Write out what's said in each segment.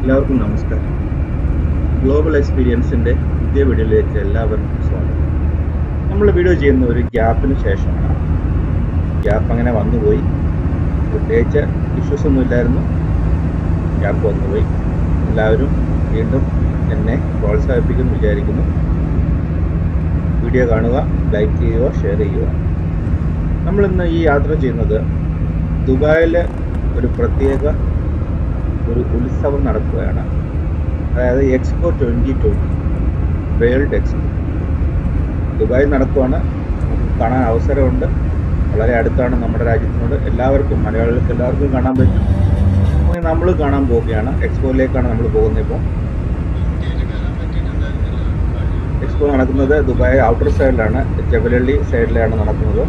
എല്ലാവർക്കും നമസ്കാരം ഗ്ലോബൽ എക്സ്പീരിയൻസിൻ്റെ പുതിയ വീഡിയോയിലേക്ക് എല്ലാവർക്കും സ്വാഗതം നമ്മൾ വീഡിയോ ചെയ്യുന്ന ഒരു ഗ്യാപ്പിന് ശേഷമാണ് ഗ്യാപ്പ് അങ്ങനെ വന്നുപോയി പ്രത്യേകിച്ച് ഇഷ്യൂസ് ഒന്നും ഇല്ലായിരുന്നു ഗ്യാപ്പ് വന്നുപോയി എല്ലാവരും വീണ്ടും എന്നെ പ്രോത്സാഹിപ്പിക്കുമെന്ന് വിചാരിക്കുന്നു വീഡിയോ കാണുക ലൈക്ക് ചെയ്യുക ഷെയർ ചെയ്യുക നമ്മളിന്ന് ഈ യാത്ര ചെയ്യുന്നത് ദുബായിലെ ഒരു പ്രത്യേക ഒരു ഉത്സവം നടക്കുകയാണ് അതായത് expo twenty twenty world expo ദുബായിൽ നടക്കുവാണ് നമുക്ക് കാണാൻ അവസരമുണ്ട് വളരെ അടുത്താണ് നമ്മുടെ രാജ്യത്തിനോട് എല്ലാവർക്കും മലയാളികൾക്ക് എല്ലാവർക്കും കാണാൻ പറ്റും അപ്പോൾ നമ്മൾ കാണാൻ പോവുകയാണ് എക്സ്പോയിലേക്കാണ് നമ്മൾ പോകുന്നത് ഇപ്പോൾ എക്സ്പോ നടക്കുന്നത് ദുബായ് ഔട്ടർ സൈഡിലാണ് ജബലള്ളി സൈഡിലാണ് നടക്കുന്നത്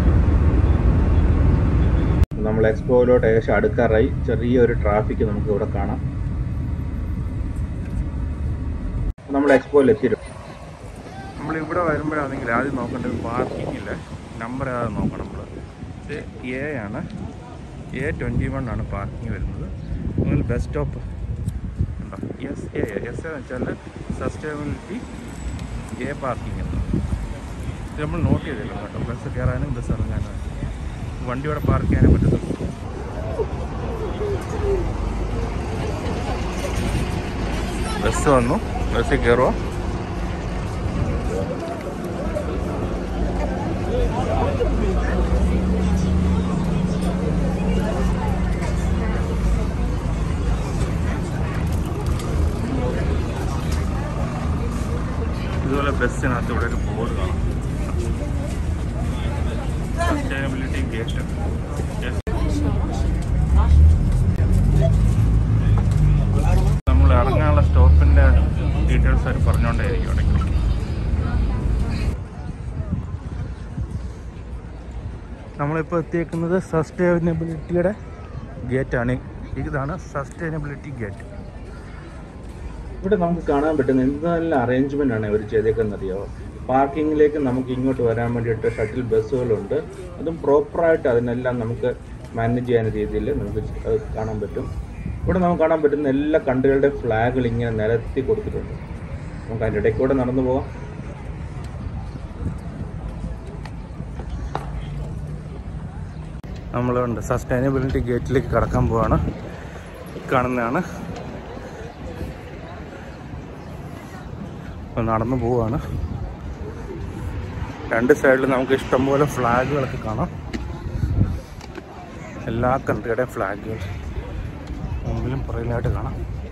നമ്മൾ എക്സ്പോയിലോട്ട് ഏകദേശം അടുക്കാറായി ചെറിയൊരു ട്രാഫിക് നമുക്ക് ഇവിടെ കാണാം നമ്മൾ എക്സ്പോയിൽ എത്തിയിട്ടുണ്ട് നമ്മൾ ഇവിടെ വരുമ്പോഴാണെങ്കിൽ ആദ്യം നോക്കേണ്ടത് പാർക്കിങ്ങില്ല നമ്പർ ഏതാ നോക്കണം നമ്മൾ ഇത് എ ആണ് എ ട്വൻറ്റി വൺ ആണ് പാർക്കിംഗ് വരുന്നത് നിങ്ങൾ ബസ് സ്റ്റോപ്പ് ഉണ്ടോ എസ് എ എസ് എന്ന് വെച്ചാൽ സസ്റ്റൈനബിലിറ്റി എ പാർക്കിംഗ് എന്ന് ഇത് നമ്മൾ നോട്ട് ചെയ്തില്ല കേട്ടോ ബസ് കയറാനും ബസ് ഇറങ്ങാനും വണ്ടി ഇവിടെ പാർക്ക് ചെയ്യാനും പറ്റത്തുള്ളൂ ബസ് വന്നു ബസ്സിൽ കയറുക ഇതുപോലെ ബസ്സിനകത്ത് ഇവിടെ ഒരു ബോർഡ് കാണാം സസ്റ്റൈനബിലിറ്റി ഗേറ്റ് നമ്മൾ ഇറങ്ങാനുള്ള സ്റ്റോപ്പിന്റെ ഡീറ്റെയിൽസ് അവർ പറഞ്ഞുകൊണ്ടേയിരിക്കും ഇടയ്ക്ക് നമ്മളിപ്പോൾ എത്തിയേക്കുന്നത് സസ്റ്റൈനബിലിറ്റിയുടെ ഗേറ്റാണ് ഇതാണ് സസ്റ്റൈനബിലിറ്റി ഗേറ്റ് ഇവിടെ നമുക്ക് കാണാൻ പറ്റുന്ന എന്ത് നല്ല അറേഞ്ച്മെന്റ് ആണ് ഇവർ ചെയ്തേക്കുന്നത് അറിയാമോ പാർക്കിങ്ങിലേക്ക് നമുക്ക് ഇങ്ങോട്ട് വരാൻ വേണ്ടിയിട്ട് ഷട്ടിൽ ബസ്സുകളുണ്ട് അതും പ്രോപ്പറായിട്ട് അതിനെല്ലാം നമുക്ക് മാനേജ് ചെയ്യാൻ രീതിയിൽ നമുക്ക് അത് കാണാൻ പറ്റും ഇവിടെ നമുക്ക് കാണാൻ പറ്റുന്ന എല്ലാ കൺട്രികളുടെ ഫ്ലാഗുകൾ ഇങ്ങനെ നിരത്തി കൊടുത്തിട്ടുണ്ട് നമുക്ക് അതിൻ്റെ ഇടയ്ക്ക് കൂടെ നടന്നു പോകാം നമ്മളുണ്ട് സസ്റ്റൈനബിലിറ്റി ഗേറ്റിലേക്ക് കടക്കാൻ പോവാണ് കാണുന്നതാണ് അപ്പോൾ നടന്നു പോവാണ് രണ്ട് സൈഡിലും നമുക്ക് ഇഷ്ടംപോലെ ഫ്ലാഗുകളൊക്കെ കാണാം എല്ലാ കൺട്രിയുടെയും ഫ്ലാഗുകൾ മുമ്പിലും പുറകിലായിട്ട് കാണാം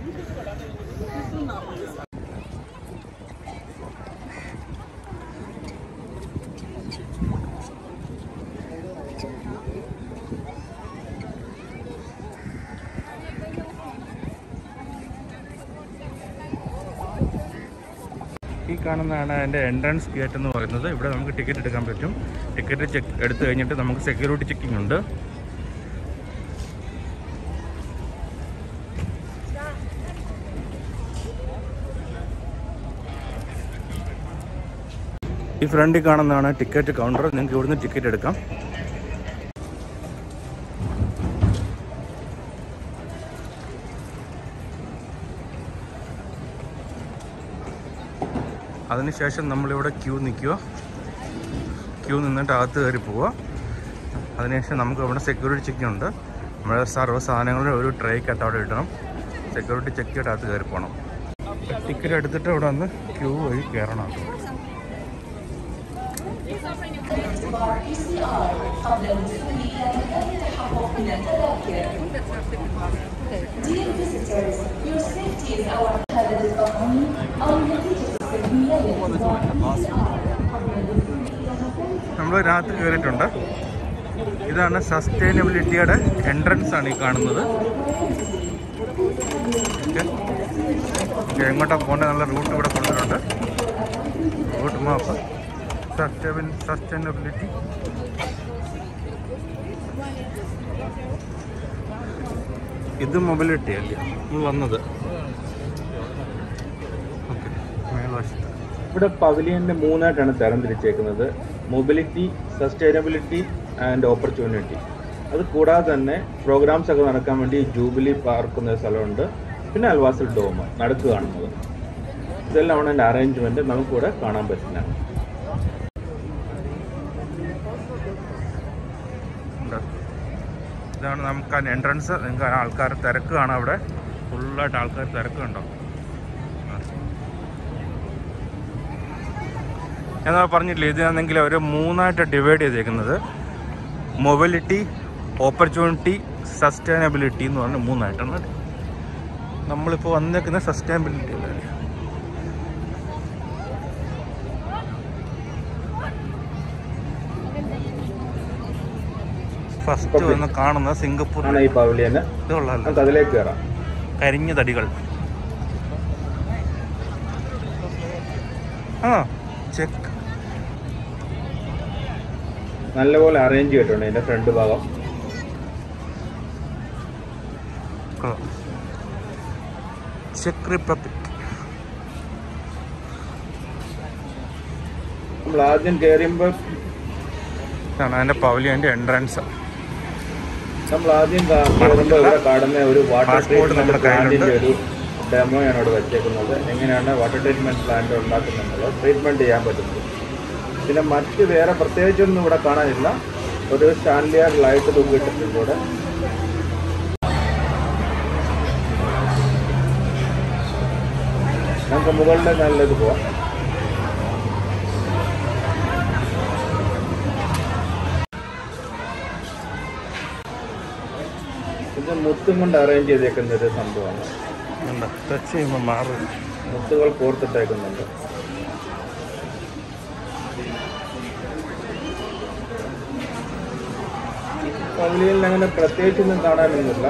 ഈ കാണുന്നതാണ് അതിൻ്റെ എൻട്രൻസ് ഗേറ്റ് എന്ന് പറയുന്നത് ഇവിടെ നമുക്ക് ടിക്കറ്റ് എടുക്കാൻ പറ്റും ടിക്കറ്റ് ചെക്ക് എടുത്തു കഴിഞ്ഞിട്ട് നമുക്ക് സെക്യൂരിറ്റി ചെക്കിംഗ് ഉണ്ട് ഈ ഫ്രണ്ടിൽ കാണുന്നതാണ് ടിക്കറ്റ് കൗണ്ടർ നിങ്ങൾക്ക് ഇവിടുന്ന് ടിക്കറ്റ് എടുക്കാം അതിനുശേഷം നമ്മളിവിടെ ക്യൂ നിൽക്കുക ക്യൂ നിന്നിട്ട് അകത്ത് കയറി പോവുക അതിനുശേഷം നമുക്ക് ഇവിടെ സെക്യൂരിറ്റി ചെക്കിംഗ് ഉണ്ട് നമ്മുടെ സർവ്വ സാധനങ്ങളുടെ ഒരു ട്രേക്കകത്ത് അവിടെ ഇടണം സെക്യൂരിറ്റി ചെക്ക് ചെയ്തിട്ട് അകത്ത് കയറി പോകണം ടിക്കറ്റ് എടുത്തിട്ട് ഇവിടെ വന്ന് ക്യൂ വഴി കയറണം Dear visitors, your safety is our هذا التقنين أو نتيجة السلبية നമ്മൾ രാത്രി കയറിയിട്ടുണ്ട് ഇതാണ് സസ്റ്റൈനബിലിറ്റിയുടെ എൻട്രൻസ് ആണ് ഈ കാണുന്നത് ഓക്കെ എങ്ങോട്ടാണ് പോകേണ്ടത് നല്ല റൂട്ട് ഇവിടെ കൊടുത്തിട്ടുണ്ട് റൂട്ട് മാപ്പ് സസ്റ്റൈബിൾ സസ്റ്റൈനബിലിറ്റി ഇത് മൊബിലിറ്റി അല്ലേ നമ്മൾ വന്നത് ഓക്കെ മേൽവശത്ത് ഇവിടെ പവലിയൻ്റെ മൂന്നായിട്ടാണ് തരം തിരിച്ചേക്കുന്നത് മൊബിലിറ്റി സസ്റ്റൈനബിലിറ്റി ആൻഡ് ഓപ്പർച്യൂണിറ്റി അത് കൂടാതെ തന്നെ പ്രോഗ്രാംസ് ഒക്കെ നടക്കാൻ വേണ്ടി ജൂബിലി പാർക്ക് എന്ന സ്ഥലമുണ്ട് പിന്നെ അൽവാസിൽ ഡോം നടുക്ക് കാണുന്നത് ഇതെല്ലാമാണ് എൻ്റെ അറേഞ്ച്മെൻറ്റ് നമുക്കിവിടെ കാണാൻ പറ്റുന്നതാണ് ഉണ്ട്. ഇതാണ് നമുക്ക് എൻട്രൻസ് നിങ്ങൾക്ക് ആൾക്കാർ തിരക്ക് കാണാം അവിടെ ഫുള്ളായിട്ട് ആൾക്കാർ തിരക്ക് കണ്ടോ എന്നാ പറഞ്ഞില്ലേ ഇതിനാണെങ്കിൽ അവർ മൂന്നായിട്ട് ഡിവൈഡ് ചെയ്തേക്കുന്നത് മൊബിലിറ്റി ഓപ്പർച്യൂണിറ്റി സസ്റ്റൈനബിലിറ്റി എന്ന് പറഞ്ഞ മൂന്നായിട്ടാണ് നമ്മളിപ്പോൾ വന്നേക്കുന്ന സസ്റ്റൈനബിലിറ്റി അല്ലേ ഫസ്റ്റ് വന്ന് കാണുന്നത് സിംഗപ്പൂർ ആണ് ഈ പവലിയന് ഇതുള്ളതല്ല നമുക്ക് അതിലേക്ക് കയറാം കരിഞ്ഞ തടികൾ ആ ചെക്ക് നല്ലപോലെ അറേഞ്ച് ചെയ്തിട്ടുണ്ട് ഇതിൻ്റെ ഫ്രണ്ട് ഭാഗം ചെക്ക് റിപ്പബ്ലിക് നമ്മൾ ആദ്യം കയറിയുമ്പോൾ ഇതാണ് അതിൻ്റെ പവലിയൻ്റെ എൻട്രൻസ് നമ്മൾ ആദ്യം കാ- കയറുമ്പോൾ ഇവിടെ കാണുന്ന ഒരു വാട്ടർ Passport നമ്മുടെ ട്രീറ്റ്മെന്റ് പ്ലാന്റിന്റെ കയ്യിലുണ്ട്. ഒരു ഡെമോയാണ് അവിടെ വെച്ചേക്കുന്നത് എങ്ങനെയാണ് വാട്ടർ ട്രീറ്റ്മെന്റ് പ്ലാന്റ് ഉണ്ടാക്കുന്നുള്ളത് ട്രീറ്റ്മെന്റ് ചെയ്യാൻ പറ്റുന്നത് പിന്നെ മറ്റ് വേറെ പ്രത്യേകിച്ചൊന്നും ഇവിടെ കാണാനില്ല ഒരു സ്റ്റാൻലിയർ ലൈറ്റ് തൂക്കിയിട്ടുണ്ട് ഇവിടെ നമുക്ക് മുകളിലെ നല്ലത് പോവാം ഇത് മുത്തും കൊണ്ട് അറേഞ്ച് ചെയ്തേക്കുന്ന ഒരു സംഭവമാണ് ഉണ്ട് ടച്ച് ചെയ്യുമ്പോൾ മാറും മുത്തുകൾ കോർത്തിട്ടേക്കുന്നുണ്ട് പവലിയനിൽ അങ്ങനെ പ്രത്യേകിച്ചൊന്നും കാണാനൊന്നുമില്ല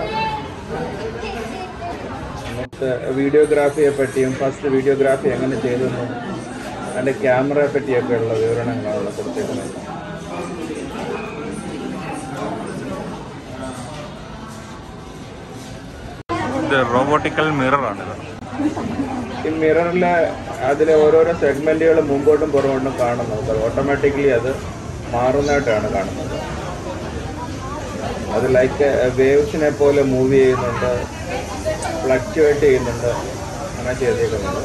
നമുക്ക് വീഡിയോഗ്രാഫിയെ പറ്റിയും ഫസ്റ്റ് വീഡിയോഗ്രാഫി എങ്ങനെ ചെയ്തെന്നും അതിൻ്റെ ക്യാമറയെ പറ്റിയൊക്കെ ഉള്ള വിവരണങ്ങളാണ് കൊടുത്തേക്കുന്നത് ഇത് റോബോട്ടിക്കൽ മിററാണിത് ഈ മിററിലെ അതിലെ ഓരോരോ സെഗ്മെന്റുകൾ മുമ്പോട്ടും പുറകോട്ടും കാണുന്നത് ഓട്ടോമാറ്റിക്കലി അത് മാറുന്നതായിട്ടാണ് കാണുന്നത് അത് ലൈക്ക് വേവ്സിനെ പോലെ മൂവ് ചെയ്യുന്നുണ്ട് ഫ്ലക്ച്വേറ്റ് ചെയ്യുന്നുണ്ട് അങ്ങനെ ചെയ്തേക്കുന്നത്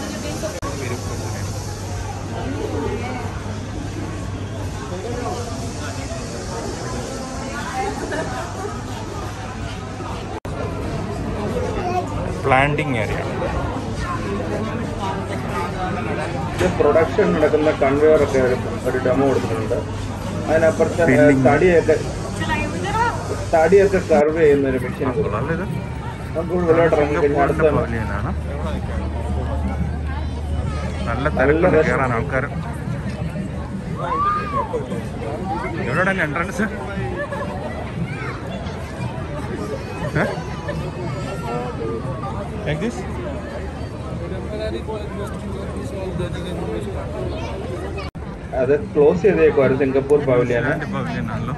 പ്ലാന്റിങ് ഏരിയ ഇത് പ്രൊഡക്ഷൻ നടക്കുന്ന കൺവെയർ ഒക്കെ ഒരു ഒരു ഡെമോ കൊടുത്തിട്ടുണ്ട് അതിനപ്പുറത്ത് Filling. തടിയൊക്കെ തടിയൊക്കെ കർവ് ചെയ്യുന്ന ഒരു മെഷീൻ അല്ല ഇത് നമുക്ക് ഉള്ളിലോട്ട് ഇറങ്ങി കഴിഞ്ഞാൽ സിംഗപ്പൂരിന്റെ അടുത്ത പവലിയനാണ് നല്ല തിരക്കുണ്ട് രസം. കയറാൻ ആൾക്കാർ എവിടെയാണ് എൻട്രൻസ് Like this? അത് ക്ലോസ് ചെയ്തേക്കുമായിരുന്നു സിംഗപ്പൂർ പവലിയാണ് ഇതിന്റെ pavilion ആണല്ലോ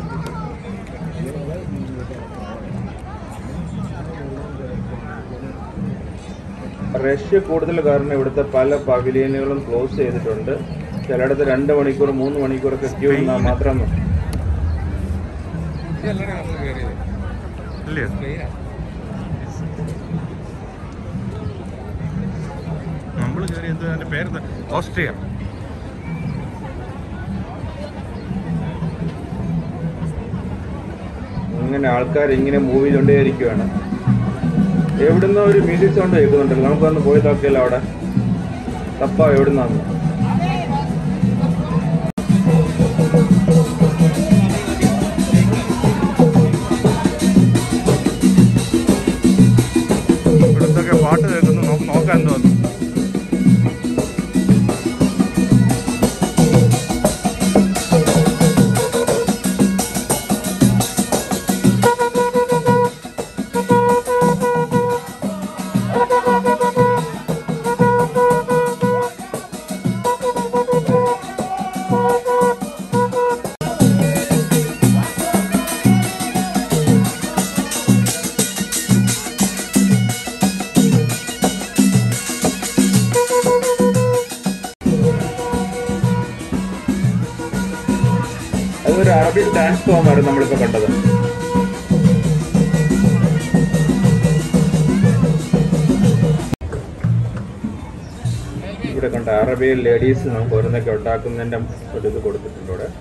റഷ് കൂടുതൽ കാരണം ഇവിടുത്തെ പല പവിലിയനുകളും ക്ലോസ് ചെയ്തിട്ടുണ്ട് ചിലയിടത്ത് രണ്ട് മണിക്കൂർ മൂന്ന് മണിക്കൂറൊക്കെ ക്യൂ നിന്നാൽ മാത്രം ഇല്ലേ നമ്മൾ കയറി എന്ത് അതിന്റെ പേര് ഓസ്ട്രിയ ഇങ്ങനെ ആൾക്കാർ ഇങ്ങനെ മൂവ് ചെയ്തുകൊണ്ടേയിരിക്കുകയാണ് എവിടുന്നോ ഒരു മ്യൂസിക് സൗണ്ട് കേൾക്കുന്നുണ്ടല്ലോ നമുക്കൊന്ന് പോയി നോക്കിയല്ലോ അവിടെ തപ്പ എവിടുന്നാന്ന് ഇവിടുത്തൊക്കെ പാട്ട് കേൾക്കുന്നു നമുക്ക് നോക്കാൻ തോന്നുന്നു അതൊരു അറബിക് ഡാൻസ് ഫോം ആയിരുന്നു നമ്മളിപ്പോ കണ്ടത് ഇവിടെ കണ്ട അറബിയൻ ലേഡീസ് നമുക്ക് ഓരോന്നൊക്കെ ഉണ്ടാക്കുന്നതിൻ്റെ ഒരു ഇത് കൊടുത്തിട്ടുണ്ട് ഇവിടെ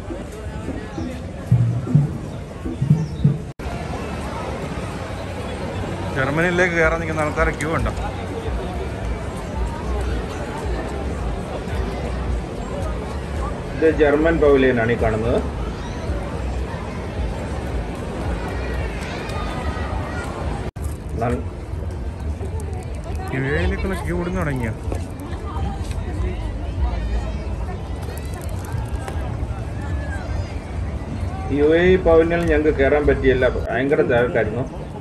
ജർമ്മനിയിലേക്ക് കയറാൻ നിൽക്കുന്ന ആൾക്കാരെ ക്യൂ ഉണ്ടോ ഇത് ജർമ്മൻ പവലിയനാണ് ഈ കാണുന്നത് നൽ- യു എയിലേക്കുള്ള ക്യൂ ഇടുന്ന് തുടങ്ങിയ യു എ പവലിയനിൽ ഞങ്ങൾക്ക് കയറാൻ പറ്റിയില്ല ഭയങ്കര തിരക്കായിരുന്നു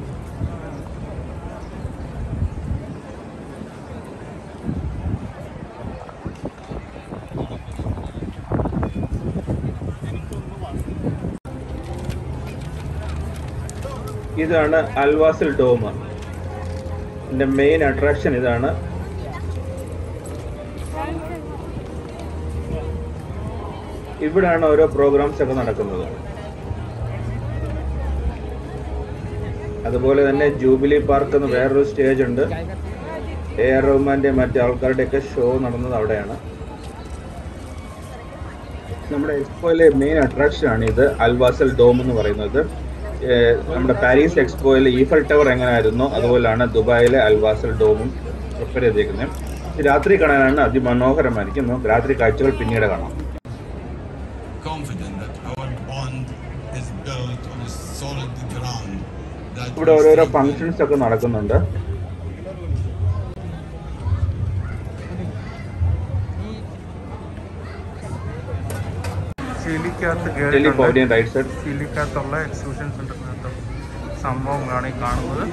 ഇതാണ് അൽവാസിൽ ഡോം ഇതിന്റെ മെയിൻ അട്രാക്ഷൻ ഇതാണ് ഇവിടാണ് ഓരോ പ്രോഗ്രാംസ് ഒക്കെ നടക്കുന്നത് അതുപോലെ തന്നെ ജൂബിലി പാർക്ക് എന്ന് വേറൊരു സ്റ്റേജ് ഉണ്ട് എ ആർ റഹ്മാന്റെ മറ്റു ആൾക്കാരുടെയൊക്കെ ഷോ നടന്നത് അവിടെയാണ് നമ്മുടെ എക്സ്പോയിലെ മെയിൻ അട്രാക്ഷൻ ആണ് ഇത് അൽവാസൽ ഡോം എന്ന് പറയുന്നത് ഏഹ് നമ്മുടെ പാരീസ് എക്സ്പോയിൽ ഈഫൽ ടവർ എങ്ങനെയായിരുന്നു അതുപോലെയാണ് ദുബായിലെ അൽവാസൽ ഡോമും പ്രിപ്പയർ ചെയ്തേക്കുന്നത് ഇത് രാത്രി കാണാനാണ് അതിമനോഹരമായിരിക്കും നമുക്ക് രാത്രി കാഴ്ചകൾ പിന്നീട് കാണാം confident that our bond is built on a solid ground. That ഇവിടെ will ഓരോരോ strengthen ഫങ്ഷൻസ് ഒക്കെ നടക്കുന്നുണ്ട് ചിലിക്കകത്ത് ഡൽഹി കയറിയിട്ടുണ്ട് പവലിയൻ റൈറ്റ് സൈഡ് ചിലിക്കകത്തുള്ള എക്സിബിഷൻ സെന്ററിനകത്ത് സംഭവങ്ങളാണ് ഈ കാണുന്നത്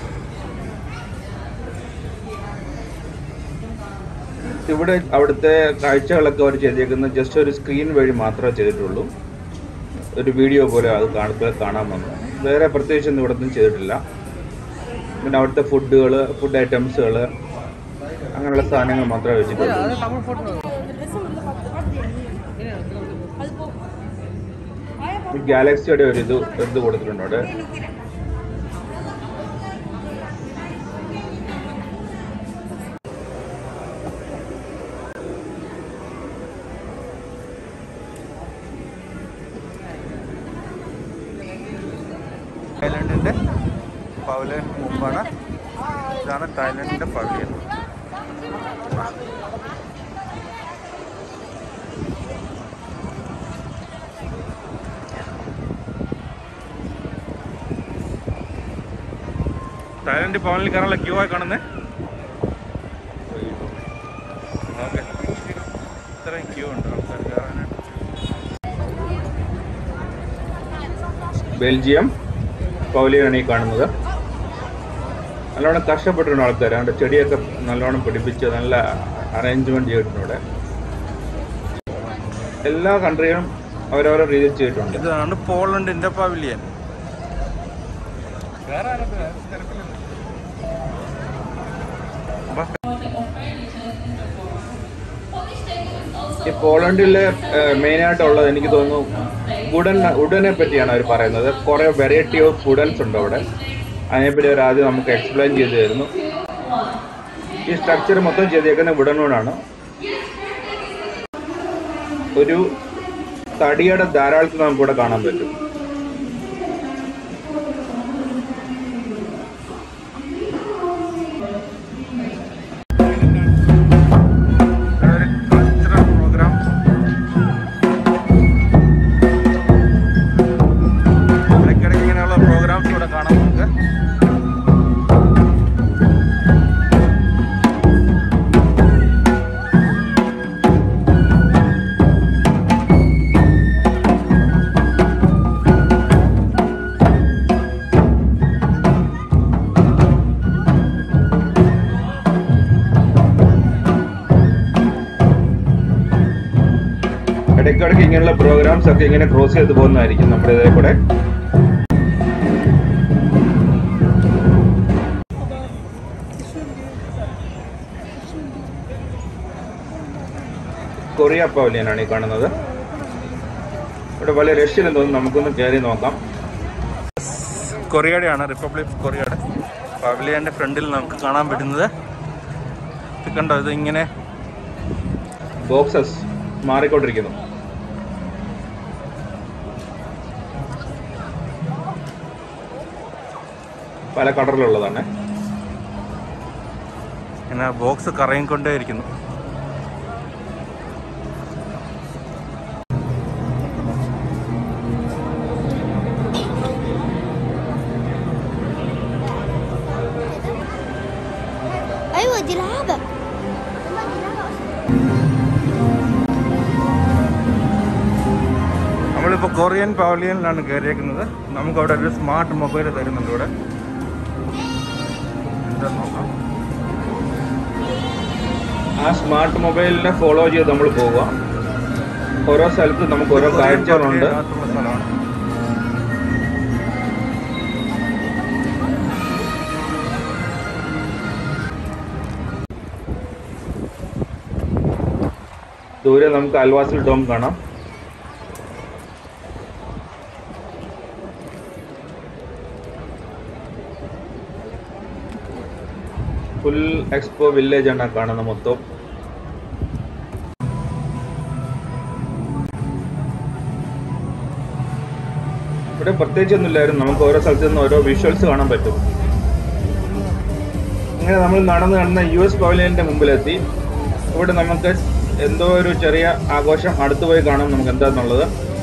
ഇവിടെ അവിടുത്തെ കാഴ്ചകളൊക്കെ അവർ ചെയ്തേക്കുന്നത് ജസ്റ്റ് ഒരു സ്ക്രീൻ വഴി മാത്രമേ ചെയ്തിട്ടുള്ളൂ ഒരു വീഡിയോ പോലെ അത് കാണുമ്പോൾ കാണാൻ വന്നു വേറെ പ്രത്യേകിച്ചൊന്നും ഇവിടെ ഒന്നും ചെയ്തിട്ടില്ല പിന്നെ അവിടുത്തെ ഫുഡുകൾ ഫുഡ് ഐറ്റംസുകൾ അങ്ങനെയുള്ള സാധനങ്ങൾ മാത്രമേ വെച്ചിട്ടുള്ളൂ ഈ ഗാലക്സിയുടെ ഒരു ഇത് ഒരു ഇത് കൊടുത്തിട്ടുണ്ട് അവിടെ തായ്ലൻഡിന്റെ പവലിയൻ മുമ്പാണ് ഇതാണ് തായ്ലൻഡിന്റെ പവലിയൻ തായ്ലൻഡ് പവനിൽ കയറാനുള്ള ക്യൂ ആയി കാണുന്നേ ഓക്കെ ഇത്രയും ക്യൂ ഉണ്ട് ആൾക്കാർ കയറാനായിട്ട് ബെൽജിയം പൗലിയാണ് ഈ കാണുന്നത് നല്ലോണം കഷ്ടപ്പെട്ടിട്ടുണ്ട് ആൾക്കാർ അവിടെ ചെടിയൊക്കെ നല്ലോണം പിടിപ്പിച്ച് നല്ല അറേഞ്ച്മെന്റ് ചെയ്തിട്ടുണ്ട് ഇവിടെ എല്ലാ കൺട്രിയും അവരവരുടെ രീതിയിൽ ചെയ്തിട്ടുണ്ട് ഇതാണ് പോളണ്ടിന്റെ പവിലിയൻ ഈ പോളണ്ടിലെ മെയിൻ ആയിട്ടുള്ളത് എനിക്ക് തോന്നുന്നു വുഡൻ വുഡനെ പറ്റിയാണ് അവർ പറയുന്നത് കുറെ വെറൈറ്റി ഓഫ് വുഡൻസ് ഉണ്ട് അവിടെ അതിനെപ്പറ്റി അവർ ആദ്യം നമുക്ക് എക്സ്പ്ലെയിൻ ചെയ്തു തരുന്നു ഈ സ്ട്രക്ചർ മൊത്തം ചെയ്തേക്കുന്ന വുഡൻ കൊണ്ടാണ് ഒരു തടിയുടെ ധാരാളത്തിൽ നമുക്ക് ഇവിടെ കാണാൻ പറ്റും ഒരു കൾച്ചറൽ പ്രോഗ്രാം ഇടയ്ക്കിടയ്ക്ക് ഇങ്ങനെയുള്ള പ്രോഗ്രാംസ് ഇവിടെ കാണാം നമുക്ക് ഇടയ്ക്കിടയ്ക്ക് ഇങ്ങനെയുള്ള പ്രോഗ്രാംസ് ഒക്കെ ഇങ്ങനെ ക്രോസ് ചെയ്ത് പോകുന്നതായിരിക്കും നമ്മുടെ ഇതേ കൂടെ കൊറിയ പവലിയനാണ് ഈ കാണുന്നത് ഇവിടെ വലിയ രക്ഷയില്ലെന്ന് തോന്നുന്നു നമുക്കൊന്ന് കയറി നോക്കാം കൊറിയയുടെയാണ് റിപ്പബ്ലിക് ഓഫ് കൊറിയയുടെ പവലിയൻ്റെ ഫ്രണ്ടിൽ നമുക്ക് കാണാൻ പറ്റുന്നത് ഇത് കണ്ടോ ഇത് ഇങ്ങനെ ബോക്സസ് മാറിക്കൊണ്ടിരിക്കുന്നു പല കളറിലുള്ളതാണ് ഇങ്ങനെ ബോക്സ് കറങ്ങിക്കൊണ്ടേയിരിക്കുന്നു ايوه دي لعبه നമ്മളിപ്പോൾ കൊറിയൻ പവലിയനിലാണ് കയറിയേക്കുന്നത് നമുക്ക് അവിടെ ഒരു സ്മാർട്ട് മൊബൈൽ തരുന്നുണ്ട് ഇവിടെ എന്താ നോക്കാം ആ സ്മാർട്ട് മൊബൈലിനെ ഫോളോ ചെയ്ത് നമ്മൾ പോവുക ഓരോ സ്ഥലത്ത് നമുക്ക് ഓരോ കാഴ്ചകളുണ്ട് ഇതിനകത്തുള്ള സ്ഥലമാണ് ദൂരെ നമുക്ക് അൽവാസിൽ ഡോം കാണാം ഫുൾ എക്സ്പോ വില്ലേജ് ആണ് കാണുന്നത് മൊത്തം ഇവിടെ പ്രത്യേകിച്ചൊന്നുമില്ലായിരുന്നു നമുക്ക് ഓരോ സ്ഥലത്ത് നിന്ന് ഓരോ വിഷ്വൽസ് കാണാൻ പറ്റും അങ്ങനെ നമ്മൾ നടന്ന് നടന്ന യു എസ് പവലിയന്റെ മുമ്പിലെത്തി ഇവിടെ നമുക്ക് എന്തോ ഒരു ചെറിയ ആഘോഷം അടുത്ത് പോയി കാണാം നമുക്ക് എന്താന്നുള്ളത്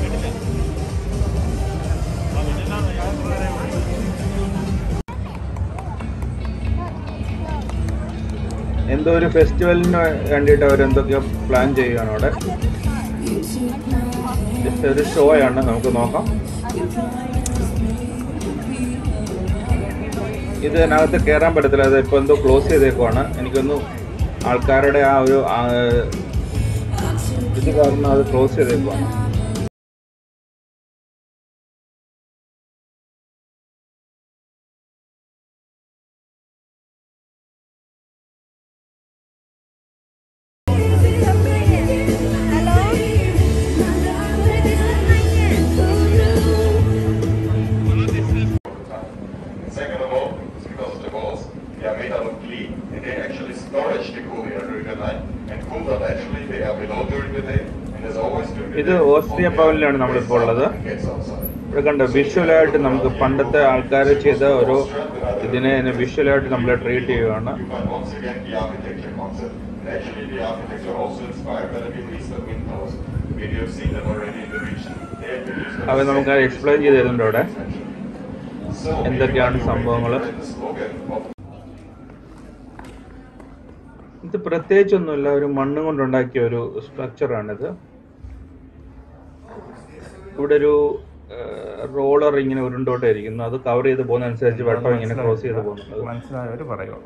എന്തോ ഒരു ഫെസ്റ്റിവലിന് വേണ്ടിയിട്ട് അവർ എന്തൊക്കെയോ പ്ലാൻ ചെയ്യുകയാണ് അവിടെ ജസ്റ്റ് ഒരു ഷോ ആണ് നമുക്ക് നോക്കാം ഇതിനകത്ത് കയറാൻ പറ്റത്തില്ല അത് ഇപ്പൊ എന്തോ ക്ലോസ് ചെയ്തേക്കുവാണ് എനിക്കൊന്നു ആൾക്കാരുടെ ആ ഒരു ആ, ഇത് കാരണം അത് ക്ലോസ് ചെയ്തേക്കുവാണ് Second of all, it's because the walls, they are made out of clay, and they actually storage the cool air during the night, and cool down naturally, they are below during the day, and there's always during the ഇത് day. Austria പവലിലാണ് നമ്മളിപ്പോൾ ഉള്ളത് and gets outside. ഇവിടെ കണ്ടോ വിഷ്വലായിട്ട് നമുക്ക് പണ്ടത്തെ ആൾക്കാർ ചെയ്ത ഒരു ഇതിനെ വിഷ്വലായിട്ട് നമ്മൾ ട്രീറ്റ് ചെയ്യുകയാണ് You find once again the architecture concept. And actually the architecture also inspired by the Middle Eastern windows. Maybe you've seen them already in the region. They have been used അവർ നമുക്ക് explain ചെയ്ത് തരുന്നുണ്ട് അവിടെ So, എന്തൊക്കെയാണ് maybe സംഭവങ്ങള്? the slogan of ഇത് പ്രത്യേകിച്ചൊന്നുമില്ല ഒരു മണ്ണ് കൊണ്ടുണ്ടാക്കിയ ഒരു സ്ട്രക്ചറാണിത് ഇവിടെ ഒരു റോളർ ഇങ്ങനെ ഉരുണ്ടോട്ടേ ഇരിക്കുന്നു അത് കവർ ചെയ്ത് പോകുന്ന അനുസരിച്ച് വെട്ടം ഇങ്ങനെ ക്രോസ് ചെയ്ത് പോകുന്നത് മനസ്സിലായവർ പറയുക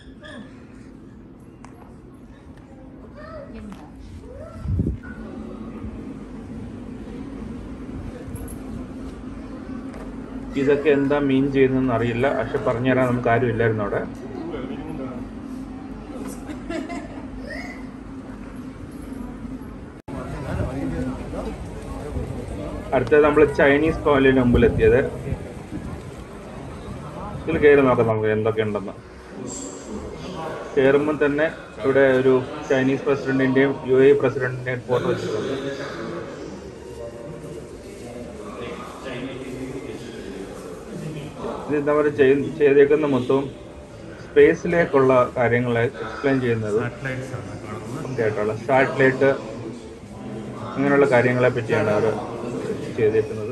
ഇതൊക്കെ എന്താ മീൻ ചെയ്യുന്നതെന്ന് അറിയില്ല പക്ഷെ പറഞ്ഞു തരാൻ നമുക്ക് ആരും ഇല്ലായിരുന്നു അവിടെ അടുത്തത് നമ്മൾ ചൈനീസ് പവലിന് മുമ്പിൽ എത്തിയത് ഇതിൽ കയറി നോക്കാം നമുക്ക് എന്തൊക്കെ ഉണ്ടെന്ന് കയറുമ്പോൾ തന്നെ ഇവിടെ ഒരു ചൈനീസ് പ്രസിഡന്റിന്റെയും യു എ പ്രസിഡന്റിന്റെയും ഫോട്ടോ വെച്ചിട്ടുണ്ട് ഇത് എന്താ പറയുക ചെയ്- ചെയ്തേക്കുന്ന മൊത്തം സ്പേസിലേക്കുള്ള കാര്യങ്ങൾ എക്സ്പ്ലെയിൻ ചെയ്യുന്നത് സാറ്റലൈറ്റ്സ് ആണ് കാണുന്നത് ഒക്കെ ആയിട്ടുള്ള സാറ്റലൈറ്റ് അങ്ങനെയുള്ള കാര്യങ്ങളെ പറ്റിയാണ് അവർ ചെയ്തേക്കുന്നത്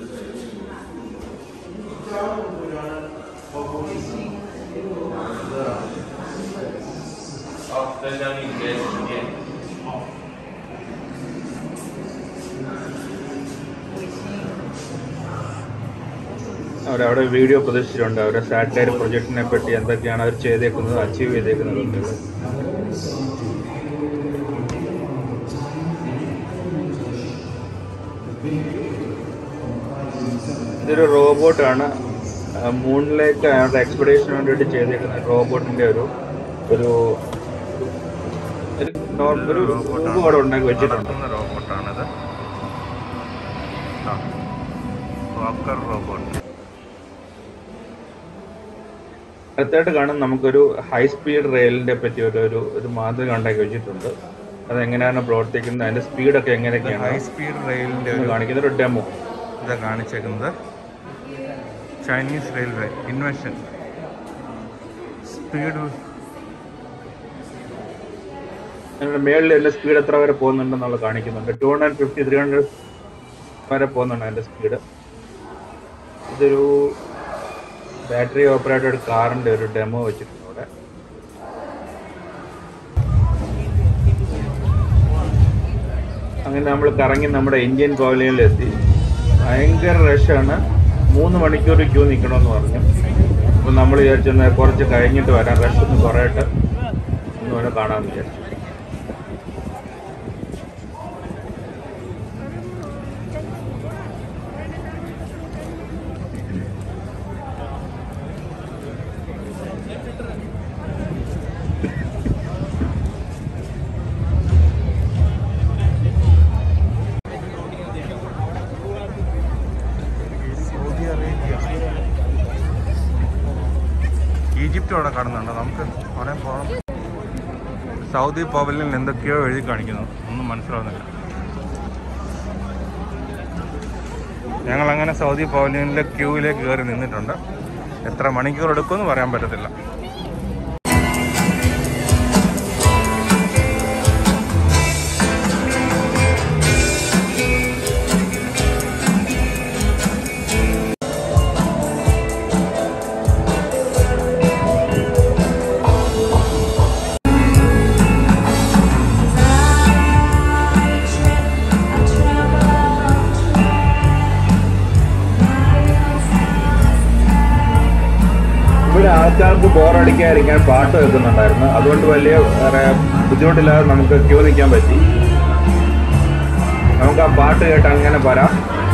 അവരവിടെ വീഡിയോ പ്രദർശിച്ചിട്ടുണ്ട് അവരുടെ സാറ്റലൈറ്റ് പ്രൊജക്ടിനെ പറ്റി എന്തൊക്കെയാണ് അവർ ചെയ്തേക്കുന്നത് അച്ചീവ് ചെയ്തേക്കുന്നത് എന്നുള്ളത്. ഇതൊരു റോബോട്ടാണ് മൂണിലേക്ക് അവരുടെ എക്സ്പെഡീഷന് വേണ്ടിയിട്ട് ചെയ്തേക്കുന്ന റോബോട്ടിന്റെ ഒരു ഒരു ഒരു നോർ- ഒരു രൂപം അവിടെ ഉണ്ടാക്കി വെച്ചിട്ടുണ്ട് നടക്കുന്ന റോബോട്ടാണിത് ആ വാക്കർ റോബോട്ട് അടുത്തായിട്ട് കാണും നമുക്കൊരു ഹൈ സ്പീഡ് റെയിലിനെ പറ്റി ഒരു ഒരു ഒരു മാതൃക ഉണ്ടാക്കി വെച്ചിട്ടുണ്ട് അതെങ്ങനെയാണ് പ്രവർത്തിക്കുന്നത് അതിന്റെ സ്പീഡൊക്കെ ഹൈ എങ്ങനെയൊക്കെയാണ് സ്പീഡ് റെയിലിൻ്റെ എന്ന് ഒരു കാണിക്കുന്ന ഒരു ഡെമോ ഇതാ കാണിച്ചേക്കുന്നത് ചൈനീസ് റെയിൽവേ ഇൻവെൻഷൻ സ്പീഡ് അതിന്റെ മേളിൽ അതിന്റെ സ്പീഡ് എത്ര വരെ പോകുന്നുണ്ടെന്നുള്ള കാണിക്കുന്നുണ്ട് two hundred fifty three hundred വരെ പോകുന്നുണ്ട് അതിന്റെ സ്പീഡ് ഇതൊരു ബാറ്ററി ഓപ്പറേറ്റഡ് കാറിന്റെ ഒരു ഡെമോ വെച്ചിട്ടുണ്ട് അവിടെ അങ്ങനെ നമ്മൾ കറങ്ങി നമ്മുടെ ഇന്ത്യൻ പവലിയനിലെത്തി ഭയങ്കര റഷാണ് മൂന്ന് മണിക്കൂർ ക്യൂ നിൽക്കണമെന്ന് പറഞ്ഞു അപ്പോൾ നമ്മൾ വിചാരിച്ചെന്നാൽ കുറച്ച് കഴിഞ്ഞിട്ട് വരാം റഷ് ഒന്ന് കുറയട്ടെ ഒന്ന് വേണം കാണാമെന്ന് വിചാരിച്ചു സൗദി അറേബ്യ ഈജിപ്റ്റ് അവിടെ കാണുന്നുണ്ട് നമുക്ക് പറയാൻ പോകണം സൗദി പവലിൽ എന്തൊക്കെയോ എഴുതി കാണിക്കുന്നു ഒന്നും മനസ്സിലാവുന്നില്ല ഞങ്ങൾ അങ്ങനെ സൗദി പവലിയനിലെ ക്യൂവിലേക്ക് കയറി നിന്നിട്ടുണ്ട് എത്ര മണിക്കൂർ എടുക്കുമെന്ന് പറയാൻ പറ്റത്തില്ല ഇവിടെ ആൾക്കാർക്ക് ബോറടിക്കാതിരിക്കാൻ പാട്ട് വെക്കുന്നുണ്ടായിരുന്നു അതുകൊണ്ട് വലിയ വേറെ ബുദ്ധിമുട്ടില്ലാതെ നമുക്ക് ക്യൂ നിൽക്കാൻ പറ്റി നമുക്ക് ആ പാട്ട് കേട്ട് അങ്ങനെ വരാം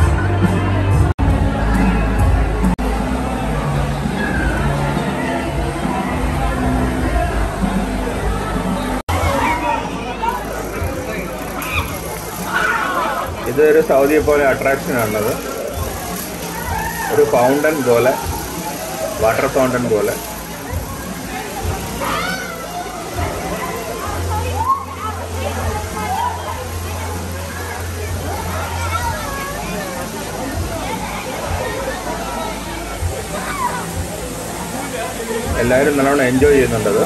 ഇതൊരു സൗദിയെ പോലെ അട്രാക്ഷൻ ആണത് ഒരു ഫൗണ്ടൻ പോലെ വാട്ടർ ഫൗണ്ടൻ പോലെ എല്ലാവരും നല്ലോണം എൻജോയ് ചെയ്യുന്നുണ്ടത്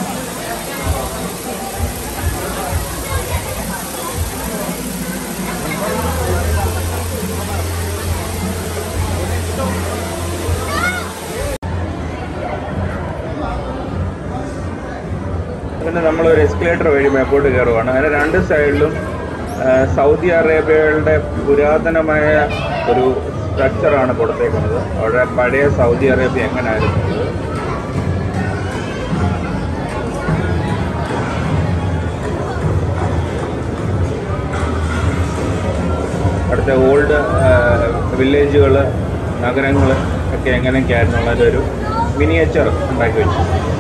പിന്നെ നമ്മൾ ഒരു എസ്കലേറ്റർ വഴി മേപ്പോട്ട് കയറുവാണ് അതിന് രണ്ട് സൈഡിലും ആ, സൗദി അറേബ്യയുടെ പുരാതനമായ ഒരു സ്ട്രക്ചറാണ് കൊടുത്തേക്കുന്നത് അവിടെ പഴയ സൗദി അറേബ്യ എങ്ങനെയായിരുന്നു എന്നുള്ളത്. അടുത്ത ഓൾഡ് വില്ലേജുകൾ നഗരങ്ങൾ ഒക്കെ എങ്ങനെയൊക്കെയായിരുന്നു ഉള്ളതൊരു മിനിയേച്ചർ ഉണ്ടാക്കി വെച്ചു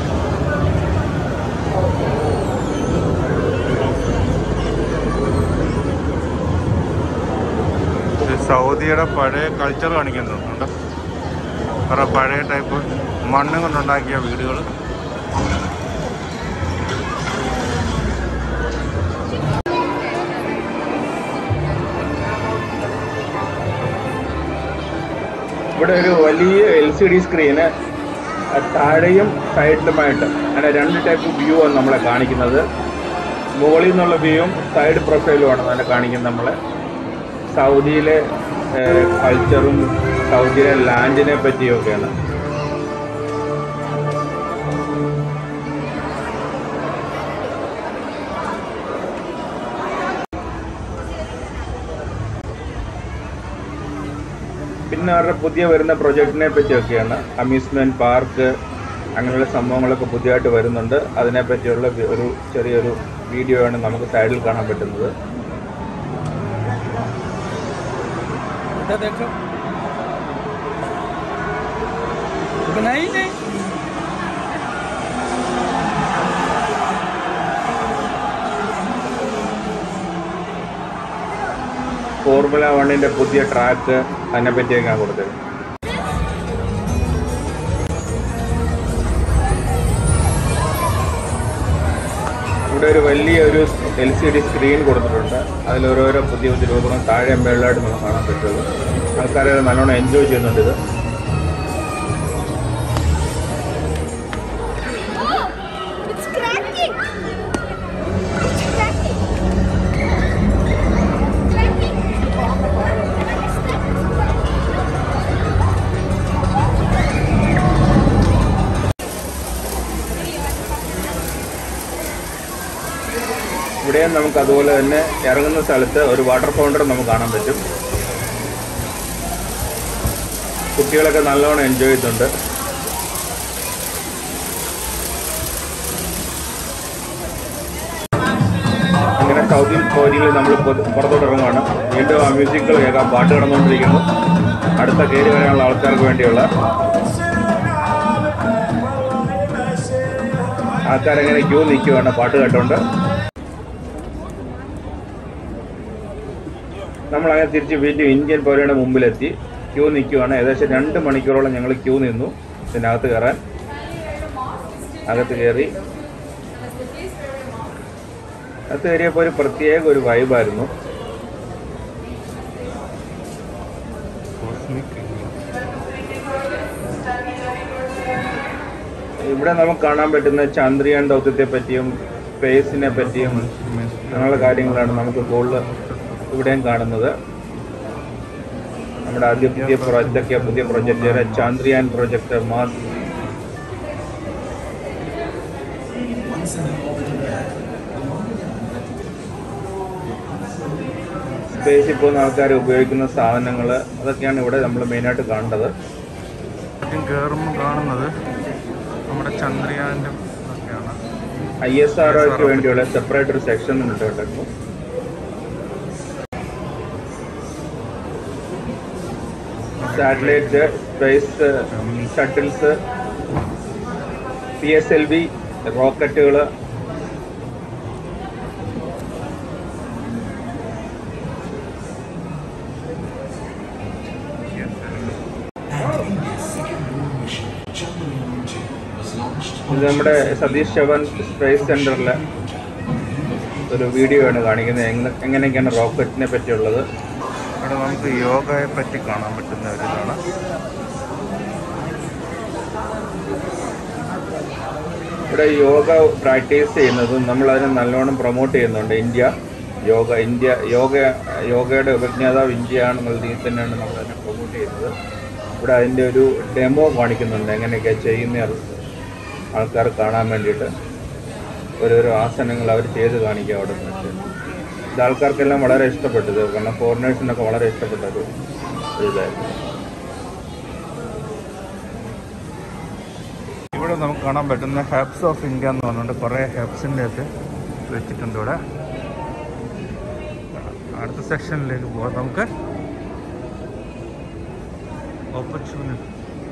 ഇത് സൗദിയുടെ പഴയ കൾച്ചർ കാണിക്കുന്നുണ്ട് കുറെ പഴയ ടൈപ്പ് മണ്ണ് കൊണ്ടുണ്ടാക്കിയ വീടുകൾ ഇവിടെ ഒരു വലിയ എൽ സി ഡി സ്ക്രീന് താഴെയും സൈഡിലുമായിട്ട് അങ്ങനെ രണ്ട് ടൈപ്പ് വ്യൂ ആണ് നമ്മളെ കാണിക്കുന്നത് മുകളിൽ നിന്നുള്ള വ്യൂവും സൈഡ് പ്രൊഫൈലുമാണ് നമ്മളെ കാണിക്കുന്നത് നമ്മളെ സൗദിയിലെ കൾച്ചറും സൗദിയിലെ ലാൻഡിനെ പറ്റിയൊക്കെയാണ് പിന്നെ അവരുടെ പുതിയ വരുന്ന പ്രൊജക്റ്റിനെ പറ്റിയൊക്കെയാണ് അമ്യൂസ്മെന്റ് പാർക്ക് അങ്ങനെയുള്ള സംഭവങ്ങളൊക്കെ പുതിയതായിട്ട് വരുന്നുണ്ട് അതിനെ പറ്റിയുള്ള വി- ഒരു ചെറിയൊരു വീഡിയോ ആണ് നമുക്ക് സൈഡിൽ കാണാൻ പറ്റുന്നത് ഫോർമുല വണ്ണിന്റെ പുതിയ ട്രാക്ക് അതിനെ പറ്റിയൊക്കെയാണ് കൊടുത്തത് ഇവിടെ ഒരു വലിയ ഒരു എൽ സി ഡി സ്ക്രീൻ കൊടുത്തിട്ടുണ്ട് അതിൽ ഓരോരോ പുതിയ പുതിയ രൂപങ്ങൾ താഴെ മേളിലായിട്ട് നമുക്ക് കാണാൻ പറ്റുള്ളൂ ആൾക്കാരെ നല്ലോണം എൻജോയ് ചെയ്യുന്നുണ്ട് ഇത് It's cracking! It's cracking! Cracking! ഇവിടെയും നമുക്ക് അതുപോലെ തന്നെ ഇറങ്ങുന്ന സ്ഥലത്ത് ഒരു വാട്ടർ ഫൗണ്ടർ നമുക്ക് കാണാൻ പറ്റും കുട്ടികളൊക്കെ നല്ലോണം എൻജോയ് ചെയ്യുന്നുണ്ട് അങ്ങനെ സൗത്ത് കോരിയിൽ നമ്മൾ പുറത്തോട്ട് ഇറങ്ങുവാണ് വീണ്ടും ആ മ്യൂസിക്കുകൾ കേൾക്കാം പാട്ട് കിടന്നുകൊണ്ടിരിക്കുന്നു അടുത്ത കയറി വരാനുള്ള ആൾക്കാർക്ക് വേണ്ടിയുള്ള ആൾക്കാരെങ്ങനെ ക്യൂ നിൽക്കുവാണ് പാട്ട് കേട്ടോണ്ട് നമ്മൾ അങ്ങനെ തിരിച്ച് വീണ്ടും ഇന്ത്യൻ പൗരയുടെ മുമ്പിലെത്തി ക്യൂ നിൽക്കുവാണ് ഏകദേശം രണ്ട് മണിക്കൂറോളം ഞങ്ങൾ ക്യൂ നിന്നു ഇതിനകത്ത് കയറാൻ അകത്ത് കയറി അകത്ത് കയറിയപ്പോൾ ഒരു പ്രത്യേക ഒരു വൈബായിരുന്നു ഇവിടെ നമുക്ക് കാണാൻ പറ്റുന്ന ചന്ദ്രയാൻ ദൗത്യത്തെ പറ്റിയും സ്പേസിനെ പറ്റിയും അങ്ങനെയുള്ള കാര്യങ്ങളാണ് നമുക്ക് കൂടുതൽ ഇവിടെയും കാണുന്നത് നമ്മുടെ ആദ്യ പുതിയ പ്രോജക്റ്റ് പുതിയ പ്രോജക്റ്റ് ചന്ദ്രയാൻ പ്രോജക്റ്റ് മാസ് സ്പേസിൽ പോകുന്ന ആൾക്കാർ ഉപയോഗിക്കുന്ന സാധനങ്ങൾ അതൊക്കെയാണ് ഇവിടെ നമ്മൾ മെയിനായിട്ട് കാണേണ്ടത് ആദ്യം കയറുമ്പോൾ കാണുന്നത് നമ്മുടെ ചന്ദ്രയാൻ്റെ ഒക്കെയാണ് ഐ എസ് ആർ ഒക്ക് വേണ്ടിയുള്ള സെപ്പറേറ്റ് ഒരു സെക്ഷൻ ഉണ്ട് കേട്ടോ satellite space shuttles P S L V റോക്കറ്റുകൾ ഇത് നമ്മുടെ സതീഷ് ചവൻ സ്പേസ് സെന്ററിലെ ഒരു വീഡിയോ ആണ് കാണിക്കുന്നത് എങ്ങനെ എങ്ങനെയൊക്കെയാണ് റോക്കറ്റിനെ പറ്റിയുള്ളത് ഇവിടെ നമുക്ക് യോഗയെ പറ്റി കാണാൻ പറ്റുന്ന ഒരു ഇതാണ് ഇവിടെ യോഗ പ്രാക്ടീസ് ചെയ്യുന്നതും നമ്മൾ അതിനെ നല്ലോണം പ്രൊമോട്ട് ചെയ്യുന്നുണ്ട് ഇന്ത്യ യോഗ ഇന്ത്യ യോഗ യോഗയുടെ ഉപജ്ഞാതാവ് ഇന്ത്യയാണെന്നുള്ള രീതിയിൽ തന്നെയാണ് നമ്മൾ അതിനെ പ്രൊമോട്ട് ചെയ്യുന്നത് ഇവിടെ അതിൻ്റെ ഒരു ഡെമോ കാണിക്കുന്നുണ്ട് എങ്ങനെയൊക്കെയാണ് ചെയ്യുന്ന ആൾക്കാർ കാണാൻ വേണ്ടിയിട്ട് ഓരോരോ ആസനങ്ങൾ അവർ ചെയ്ത് കാണിക്കുക അവിടെ നിന്നിട്ട് ഇത് ആൾക്കാർക്കെല്ലാം വളരെ ഇഷ്ടപ്പെട്ടത് കാരണം ഫോറിനേഴ്സിനൊക്കെ വളരെ ഇഷ്ടപ്പെട്ടത് ഒരു ഇതായിരുന്നു ഇവിടെ നമുക്ക് കാണാൻ പറ്റുന്ന ഹെബ്സ് ഓഫ് ഇന്ത്യ എന്ന് പറഞ്ഞുകൊണ്ട് കുറേ ഹെബ്സിൻ്റെ ഒക്കെ വെച്ചിട്ടുണ്ട് ഇവിടെ അടുത്ത സെക്ഷനിലേക്ക് പോകാം നമുക്ക് ഓപ്പർച്യൂണിറ്റി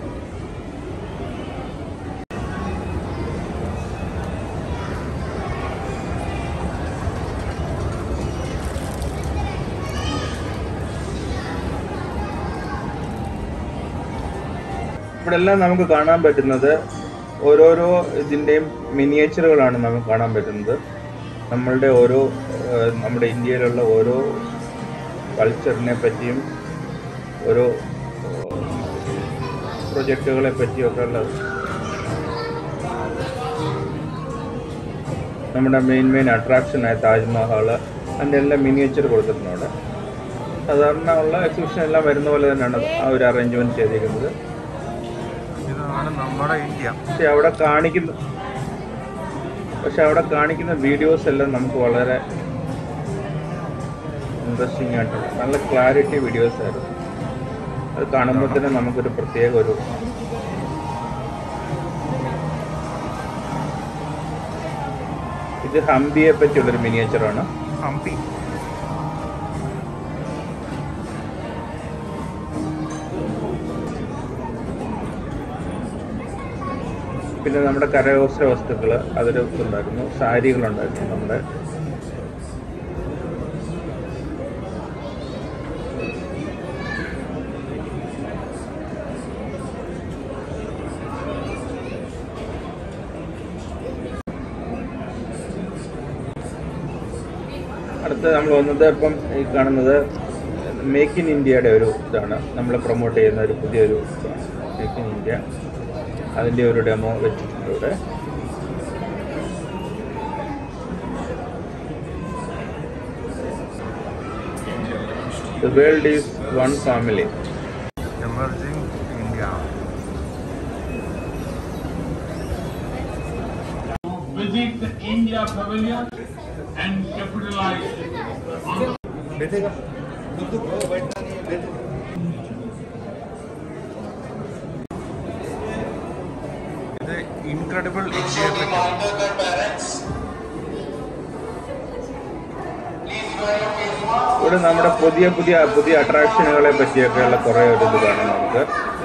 ഇവിടെ എല്ലാം നമുക്ക് കാണാൻ പറ്റുന്നത് ഓരോരോ ഇതിൻ്റെയും മിനിയേച്ചറുകളാണ് നമുക്ക് കാണാൻ പറ്റുന്നത് നമ്മളുടെ ഓരോ ഏഹ്, നമ്മുടെ ഇന്ത്യയിലുള്ള ഓരോ കൾച്ചറിനെ പറ്റിയും ഓരോ പ്രൊജക്റ്റുകളെ പറ്റിയൊക്കെ ഉള്ളത് നമ്മുടെ മെയിൻ മെയിൻ അട്രാക്ഷനായ താജ്മഹൽ അതിൻ്റെ എല്ലാം മിനിയേച്ചർ കൊടുത്തിട്ടുണ്ട് അവിടെ സാധാരണ ഉള്ള എക്സിബിഷൻ എല്ലാം വരുന്ന പോലെ തന്നെയാണ് ആ ഒരു അറേഞ്ച്മെന്റ് ചെയ്തിരിക്കുന്നത് ഇതാണ് നമ്മുടെ ഇന്ത്യ പക്ഷെ അവിടെ കാണിക്കുന്ന പക്ഷെ അവിടെ കാണിക്കുന്ന വീഡിയോസ് എല്ലാം നമുക്ക് വളരെ ഇൻട്രസ്റ്റിംഗ് ആയിട്ടുണ്ട് നല്ല ക്ലാരിറ്റി വീഡിയോസ് ആയിരുന്നു അത് കാണുമ്പോൾ തന്നെ നമുക്കൊരു പ്രത്യേക ഒരു ഇത് ഹംപിയെ പറ്റിയുള്ളൊരു മിനിയേച്ചറാണ് ഹംപി പിന്നെ നമ്മുടെ കരകൗശല വസ്തുക്കൾ അതൊരു ഉണ്ടായിരുന്നു സാരികളുണ്ടായിരുന്നു നമ്മുടെ അടുത്ത് നമ്മൾ വന്നത് ഇപ്പം ഈ കാണുന്നത് മേക്ക് ഇൻ ഇന്ത്യയുടെ ഒരു ഇതാണ് നമ്മൾ പ്രൊമോട്ട് ചെയ്യുന്ന ഒരു പുതിയൊരു മേക്ക് ഇൻ ഇന്ത്യ അതിൻ്റെ ഒരു ഡെമോ വെച്ചിട്ടുണ്ട് ഇവിടെ The world is one family. Emerging India visit the India Pavilion and capitalize on ഇത് ഇൻക്രെഡിബിൾ ഇന്ത്യ ഇവിടെ നമ്മുടെ പുതിയ പുതിയ പുതിയ അട്രാക്ഷനുകളെ പറ്റിയൊക്കെയുള്ള കുറേ ഒരു ഇത് കാണാം നമുക്ക്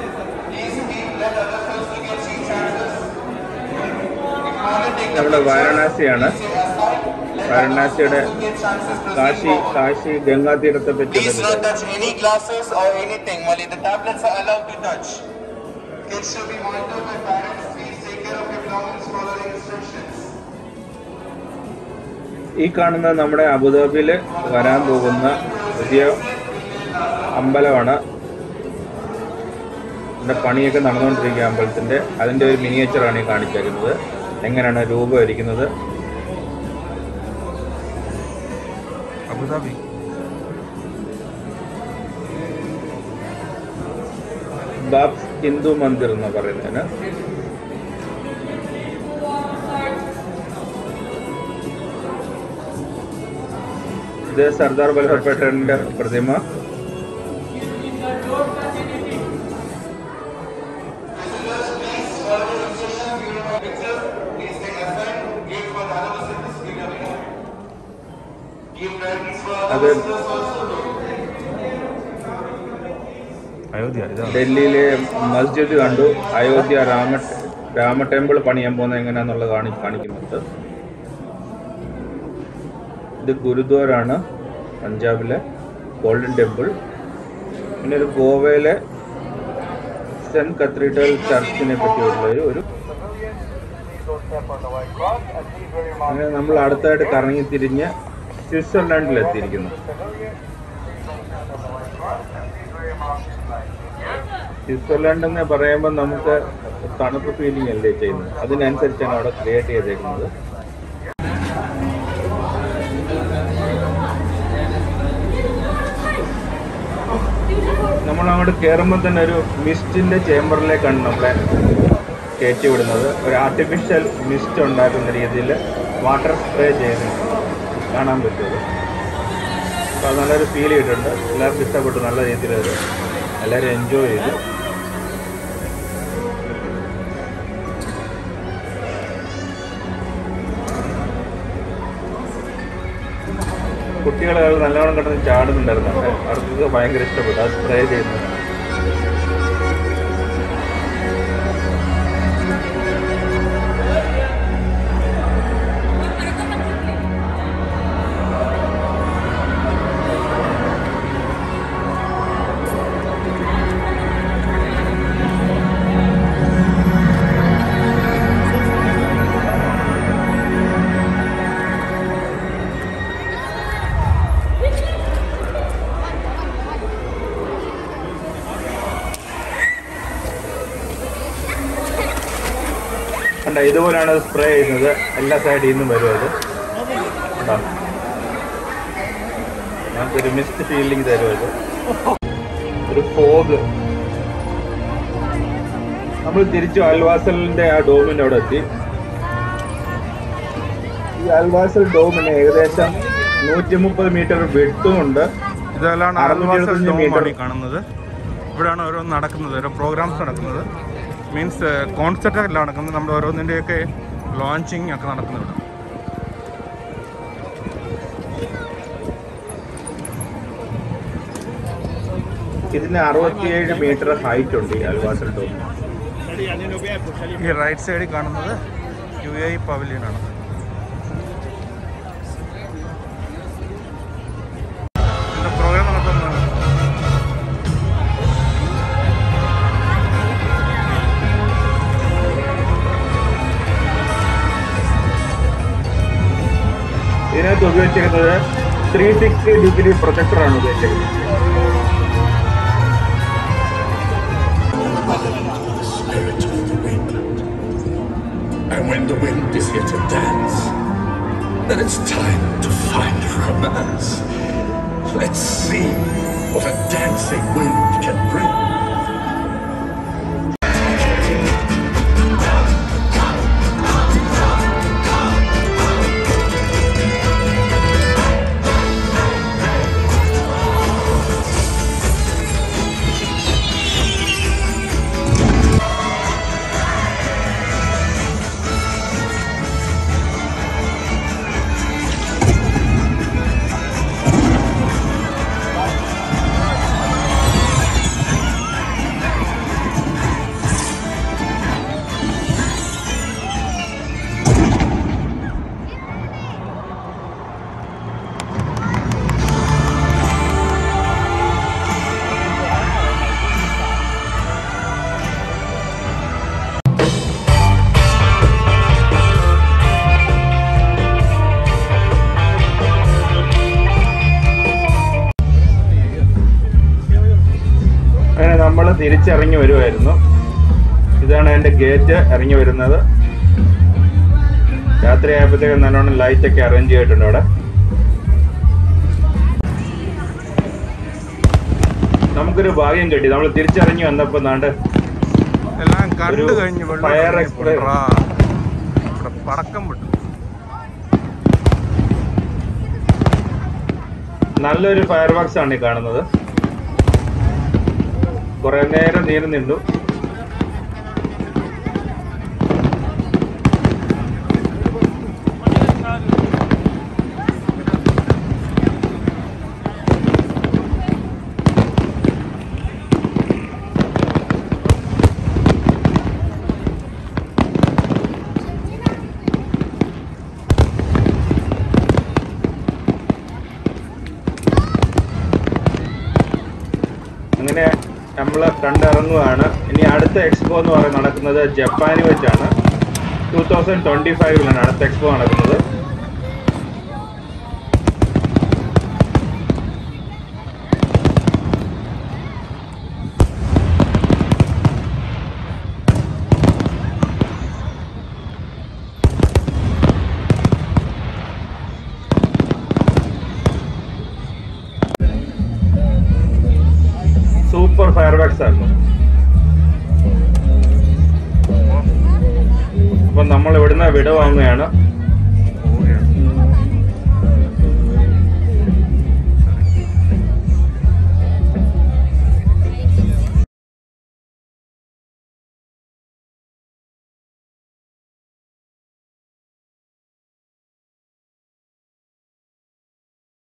നമ്മുടെ വാരണാസിയാണ് വാരണാസിയുടെ കാശി കാശി ഗംഗാ തീരത്തെ പറ്റിയുള്ള Please don't touch any glasses or anything. Only the tablets are allowed to touch. Kids should be monitored by parents. Please take care of your belongings following instructions. ഈ കാണുന്ന നമ്മുടെ അബുദാബിയിൽ വരാൻ പോകുന്ന പുതിയ അമ്പലമാണ് ഇതിന്റെ പണിയൊക്കെ നടന്നുകൊണ്ടിരിക്കുക അമ്പലത്തിന്റെ അതിന്റെ ഒരു മിനിയേച്ചറാണ് ഈ കാണിച്ചേക്കുന്നത് എങ്ങനെയാണ് രൂപം ഇരിക്കുന്നത് അബുദാബി ബാബ്സ് ഹിന്ദു മന്ദിർ എന്ന് പറയുന്നതിന് ഇത് സർദാർ വല്ലഭായ് പട്ടേലിന്റെ പ്രതിമ അത് അയോധ്യ ഇതാണ് ഡൽഹിയിലെ മസ്ജിദ് കണ്ടു അയോധ്യ രാമ രാമ ടെമ്പിൾ പണിയാൻ പോകുന്നത് എങ്ങനെയാന്നുള്ളത് കാണി കാണിക്കുന്നുണ്ട് ഇത് ഗുരുദ്വാരാണ് പഞ്ചാബിലെ ഗോൾഡൻ ടെമ്പിൾ പിന്നെ ഒരു ഗോവയിലെ സെന്റ് കത്തീഡ്രൽ ചർച്ചിനെ പറ്റിയുള്ള ഒരു ഒരു അങ്ങനെ നമ്മൾ അടുത്തായിട്ട് കറങ്ങി തിരിഞ്ഞ് സ്വിറ്റ്സർലാൻഡിൽ എത്തിയിരിക്കുന്നു സ്വിറ്റ്സർലാൻഡ് എന്ന് പറയുമ്പോൾ നമുക്ക് തണുപ്പ് ഫീലിംഗ് അല്ലേ ചെയ്യുന്നത് അതിനനുസരിച്ചാണ് അവിടെ ക്രിയേറ്റ് ചെയ്തേക്കുന്നത് നമ്മൾ അങ്ങോട്ട് കയറുമ്പോൾ തന്നെ ഒരു മിസ്റ്റിന്റെ ചേംബറിലേക്കാണ് നമ്മളെ കയറ്റി വിടുന്നത് ഒരു ആർട്ടിഫിഷ്യൽ മിസ്റ്റ് ഉണ്ടാക്കുന്ന രീതിയിൽ വാട്ടർ സ്പ്രേ ചെയ്യുന്നുണ്ട് കാണാൻ പറ്റുമത് അപ്പോൾ അത് നല്ലൊരു ഫീൽ ചെയ്തിട്ടുണ്ട് എല്ലാവർക്കും ഇഷ്ടപ്പെട്ടു നല്ല രീതിയിൽ അത് എല്ലാവരും എൻജോയ് ചെയ്തു കുട്ടികൾ നല്ലവണ്ണം കിടന്ന് ചാടുന്നുണ്ടായിരുന്നു അവിടെ. അവർക്ക് ഭയങ്കര ഇഷ്ടപ്പെട്ടു അത് സ്പ്രേ ചെയ്യുന്നത് കണ്ട ഇതുപോലെയാണ് സ്പ്രേ ചെയ്യുന്നത് എല്ലാ സൈഡിൽ നിന്നും വരും അത് കണ്ടോ? നമുക്കൊരു മിസ്റ്റ് ഫീലിംഗ് തരും അത് ഒരു ഫോഗ് നമ്മൾ തിരിച്ചു അൽവാസലിന്റെ ആ ഡോമിന്റെ അവിടെ എത്തി ഈ അൽവാസൽ ഡോമിന് ഏകദേശം നൂറ്റി മുപ്പത് മീറ്റർ വിട്ടുമുണ്ട് ഇതെല്ലാം അറുന്നൂറ്റി അൽവാസൽ എഴുപത്തഞ്ച് ഡോമാണ് meter. ഈ കാണുന്നത് ഇവിടെയാണ് ഓരോന്ന് നടക്കുന്നത് ഓരോ പ്രോഗ്രാംസ് നടക്കുന്നത് മീൻസ് കോൺസെർട്ട് എല്ലാം നടക്കുന്നത് നമ്മുടെ ഓരോന്നിൻ്റെയൊക്കെ ലോഞ്ചിങ് ഒക്കെ നടക്കുന്നത് ഇവിടെ ഇതിന് അറുപത്തിയേഴ് മീറ്റർ ഹൈറ്റ് ഉണ്ട് ഈ അൽവാസൽ ഡോം ഈ റൈറ്റ് സൈഡിൽ കാണുന്നത് യു എ പവലിയൻ ആണ് ഇതിന്റെ പ്രോഗ്രാം നടക്കുന്നത് ഇതിനകത്ത് ഉപയോഗിച്ചിരിക്കുന്നത് ത്രീ സിക്സ്റ്റി ഡിഗ്രി പ്രൊജക്ടറാണ് ഉപയോഗിച്ചിരിക്കുന്നത് spirit of the wind. And when the wind is here to dance, then it's time to find romance. Let's see what a dancing wind can bring. അങ്ങനെ നമ്മൾ തിരിച്ചിറങ്ങി വരുമായിരുന്നു ഇതാണ് എൻ്റെ ഗേറ്റ് ഇറങ്ങി വരുന്നത് രാത്രി ആയപ്പോഴത്തേക്കും നല്ലോണം ലൈറ്റ് ഒക്കെ അറേഞ്ച് ചെയ്തിട്ടുണ്ട് അവിടെ നമുക്കൊരു ഭാഗ്യം കിട്ടി നമ്മൾ തിരിച്ചിറങ്ങി വന്നപ്പോൾ നാണ്ട് എല്ലാം കണ്ടു ഒരു കഴിഞ്ഞ് വെള്ളം fire ഇറങ്ങിയപ്പോൾ explode. റാ. ഇവിടെ പടക്കം വിട്ടു നല്ലൊരു ഫയർ വർക്ക്സ് ആണ് ഈ കാണുന്നത് കുറെ നേരം നീണ്ടു നിന്നു അങ്ങനെ നമ്മൾ കണ്ടിറങ്ങുകയാണ് ഇനി അടുത്ത എക്സ്പോ എന്ന് പറയുന്നത് നടക്കുന്നത് ജപ്പാനിൽ വെച്ചാണ് ടൂ തൗസൻഡ് ട്വന്റി ഫൈവിലാണ് അടുത്ത എക്സ്പോ നടക്കുന്നത് സൂപ്പർ ഫയർ വർക്ക്സ് ആയിരുന്നു അപ്പൊ നമ്മൾ ഇവിടുന്ന് വിട വാങ്ങുകയാണ്